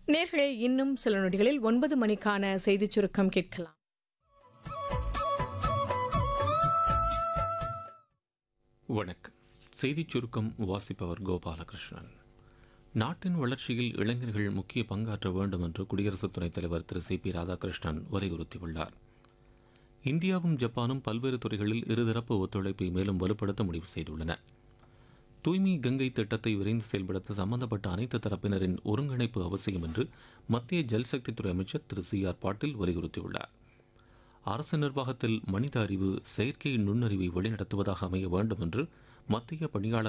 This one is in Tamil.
நேர்களே இன்னும் சில நொடிகளில் ஒன்பது மணிக்கான செய்திச் சுருக்கம் கேட்கலாம் வணக்கம் செய்திச் சுருக்கம் வாசிப்பவர் கோபாலகிருஷ்ணன் நாட்டின் வளர்ச்சியில் இளைஞர்கள் முக்கிய பங்காற்ற வேண்டும் என்று குடியரசு துணைத் தலைவர் திரு சி பி ராதாகிருஷ்ணன் வலியுறுத்தியுள்ளார் இந்தியாவும் ஜப்பானும் பல்வேறு துறைகளில் இருதரப்பு ஒத்துழைப்பை மேலும் வலுப்படுத்த முடிவு செய்துள்ளன தூய்மை கங்கை திட்டத்தை விரைந்து செயல்படுத்த சம்பந்தப்பட்ட அனைத்து தரப்பினரின் ஒருங்கிணைப்பு அவசியம் என்று மத்திய ஜல்சக்தித்துறை அமைச்சர் திரு சி ஆர் பாட்டீல் வலியுறுத்தியுள்ளார் அரசு நிர்வாகத்தில் மனித அறிவு செயற்கை நுண்ணறிவை வழிநடத்துவதாக அமைய வேண்டும் என்று மத்திய பணியாளர்